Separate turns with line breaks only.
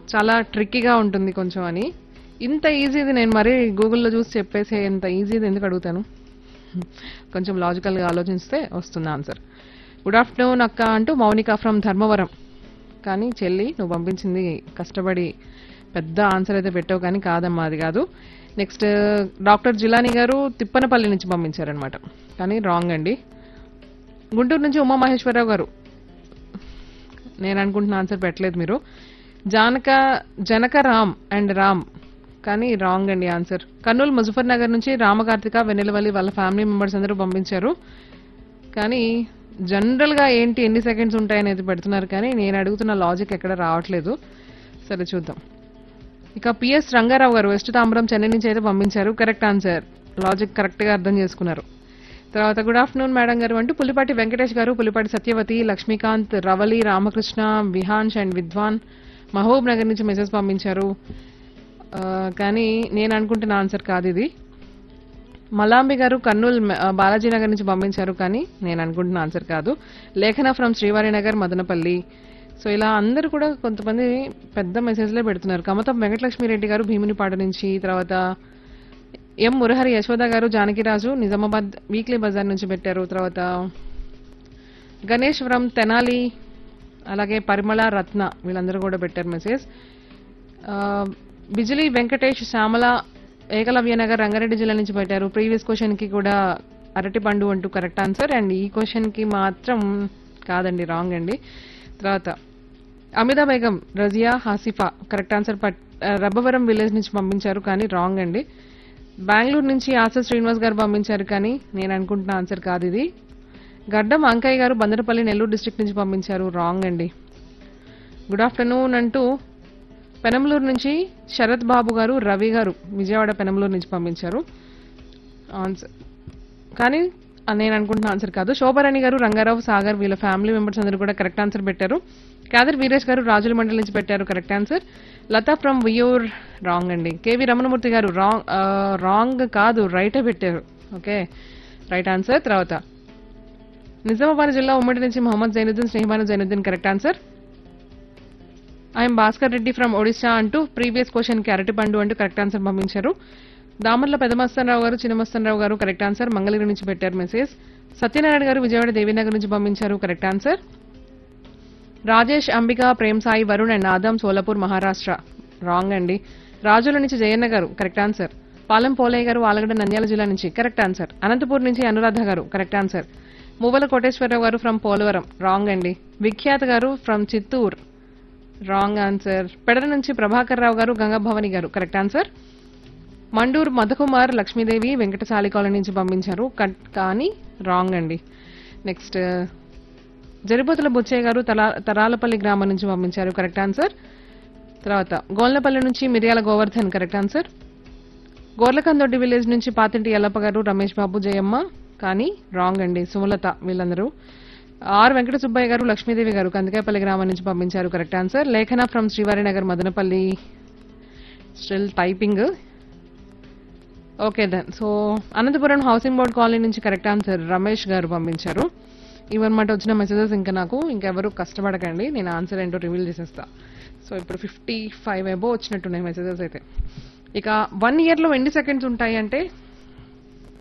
చాలా ట్రిక్కీగా ఉంటుంది కొంచెం అని ఇంత ఈజీది నేను మరీ గూగుల్లో చూసి చెప్పేసే ఇంత ఈజీది ఎందుకు అడుగుతాను కొంచెం లాజికల్గా ఆలోచిస్తే వస్తుంది ఆన్సర్ గుడ్ ఆఫ్టర్నూన్ అక్క అంటూ మౌనిక ఫ్రమ్ ధర్మవరం కానీ చెల్లి నువ్వు పంపించింది కష్టపడి పెద్ద ఆన్సర్ అయితే పెట్టావు కానీ కాదమ్మా అది కాదు నెక్స్ట్ డాక్టర్ జిలాని గారు తిప్పనపల్లి నుంచి పంపించారనమాట కానీ రాంగ్ అండి గుంటూరు నుంచి ఉమామహేశ్వరరావు గారు నేను అనుకుంటున్న ఆన్సర్ పెట్టలేదు మీరు జానక జనక రామ్ అండ్ రామ్ కానీ రాంగ్ అండి ఆన్సర్ కర్నూలు ముజఫర్ నగర్ నుంచి రామకార్తిక వెన్నెలవల్లి వాళ్ళ ఫ్యామిలీ మెంబర్స్ అందరూ పంపించారు కానీ జనరల్ గా ఏంటి ఎన్ని సెకండ్స్ ఉంటాయనేది పెడుతున్నారు కానీ నేను అడుగుతున్న లాజిక్ ఎక్కడ రావట్లేదు సరే చూద్దాం ఇక పిఎస్ రంగారావు గారు వెస్ట్ తాంబరం చెన్నై నుంచి అయితే పంపించారు కరెక్ట్ ఆన్సర్ లాజిక్ కరెక్ట్ గా అర్థం చేసుకున్నారు తర్వాత గుడ్ ఆఫ్టర్నూన్ మేడం గారు అంటూ పులిపాటి వెంకటేష్ గారు పులిపాటి సత్యవతి లక్ష్మీకాంత్ రవలి రామకృష్ణ విహాన్స్ అండ్ విద్వాన్ మహబూబ్ నగర్ నుంచి మెసేజ్ పంపించారు ఆ, కానీ నేను అనుకుంటున్న ఆన్సర్ కాదు ఇది మలాంబి గారు కర్నూలు మ- ఆ, బాలాజీ నగర్ నుంచి పంపించారు కానీ నేను అనుకుంటున్న ఆన్సర్ కాదు లేఖన ఫ్రమ్ శ్రీవారి నగర్ మదనపల్లి సో ఇలా అందరూ కూడా కొంతమంది పెద్ద మెసేజ్లే పెడుతున్నారు కమతం వెంకటలక్ష్మిరెడ్డి గారు భీమునిపాడు నుంచి తర్వాత ఎం మురహరి యశోద గారు జానకిరాజు నిజామాబాద్ వీక్లీ బజార్ నుంచి పెట్టారు తర్వాత గణేష్ ఫ్రమ్ తెనాలి అలాగే పరిమళ రత్న వీళ్ళందరూ కూడా పెట్టారు మెసేజ్ ఆ, బిజిలీ వెంకటేష్ శ్యామల ఏకలవ్య నగర్ రంగారెడ్డి జిల్లా నుంచి పెట్టారు ప్రీవియస్ క్వశ్చన్ కి కూడా అరటి పండు అంటూ కరెక్ట్ ఆన్సర్ అండ్ ఈ క్వశ్చన్ కి మాత్రం కాదండి రాంగ్ అండి తర్వాత అమితా బేగం రజియా హాసిఫా కరెక్ట్ ఆన్సర్ పట్ ఆ, రబ్బవరం విలేజ్ నుంచి పంపించారు కానీ రాంగ్ అండి బెంగళూరు నుంచి ఆశా శ్రీనివాస్ గారు పంపించారు కానీ నేను అనుకుంటున్న ఆన్సర్ కాదు ఇది గడ్డం అంకయ్య గారు బందరపల్లి నెల్లూరు డిస్ట్రిక్ట్ నుంచి పంపించారు రాంగ్ అండి గుడ్ ఆఫ్టర్నూన్ అంటూ పెనంలూరు నుంచి శరత్ బాబు గారు రవి గారు విజయవాడ పెనంలూరు నుంచి పంపించారు ఆన్సర్ కానీ ఆ, నేను అనుకుంటున్న ఆన్సర్ కాదు శోభరాణి గారు రంగారావు సాగర్ వీళ్ళ ఫ్యామిలీ మెంబర్స్ అందరూ కూడా కరెక్ట్ ఆన్సర్ పెట్టారు కాదర్ వీరేష్ గారు రాజుల మండలి నుంచి పెట్టారు కరెక్ట్ ఆన్సర్ లతా ఫ్రమ్ వియూర్ రాంగ్ అండి K V Ramanamurthy garu wrong wrong కాదు రైటే పెట్టారు ఓకే రైట్ ఆన్సర్ తర్వాత నిజామాబాద్ జిల్లా ఉమ్మడి నుంచి మొహమ్మద్ జైనుద్దీన్ స్నేహమాన Zainuddin correct answer I M Bhaskar Reddy from Odisha అంటూ ప్రీవియస్ క్వశ్చన్ కి అరటి పండు అంటూ కరెక్ట్ ఆన్సర్ పంపించారు దామర్ల పెదమస్తనరావు గారు చిన్నమస్తనరావు గారు కరెక్ట్ ఆన్సర్ మంగళగిరి నుంచి పెట్టారు మెసేజ్ సత్యనారాయణ గారు విజయవాడ దేవీనగర్ నుంచి పంపించారు correct answer Rajesh Ambika Prem Sai Varun and Adam Solapur Maharashtra wrong అండి రాజుల నుంచి జయన్న గారు కరెక్ట్ ఆన్సర్ పాలెం పోలయ్య గారు ఆలగడ్డ నంద్యాల జిల్లా నుంచి కరెక్ట్ ఆన్సర్ అనంతపూర్ నుంచి అనురాధ గారు కరెక్ట్ ఆన్సర్ మువ్వల కోటేశ్వరరావు గారు ఫ్రమ్ పోలవరం రాంగ్ అండి Vikhyat garu from Chittoor wrong answer Pedara నుంచి Prabhakar Rao garu Gangabhavani garu correct answer Manduru Madhukumar Lakshmidevi Venkatashali colony నుంచి పంపించారు కట్- కానీ రాంగ్ అండి నెక్స్ట్ జరిపోతుల బుచ్చయ్య గారు తలా- తరాలపల్లి గ్రామం నుంచి పంపించారు కరెక్ట్ ఆన్సర్ తర్వాత గోల్నపల్లి నుంచి Miriyala Govardhan correct answer Gorlakandoddi village నుంచి పాతింటి ఎల్లప్ప గారు రమేష్ బాబు జయమ్మ కానీ రాంగ్ అండి సుమలత వీళ్ళందరూ ఆర్ వెంకట సుబ్బయ్య గారు లక్ష్మీదేవి గారు కందికాయపల్లి గ్రామం నుంచి పంపించారు correct answer Lekhana from Srivari Nagar Madanapalli still typing okay then so Anantapuram housing board colony నుంచి కరెక్ట్ ఆన్సర్ రమేష్ గారు పంపించారు ఇవన్నమాట వచ్చిన మెసేజెస్ ఇంకా నాకు ఇంకెవరు కష్టపడకండి నేను ఆన్సర్ ఏంటో రివీల్ చేసేస్తా సో ఇప్పుడు ఫిఫ్టీ ఫైవ్ ఎబో వచ్చినట్టున్నాయి మెసేజెస్ అయితే ఇక వన్ ఇయర్లో ఎన్ని సెకండ్స్ ఉంటాయి అంటే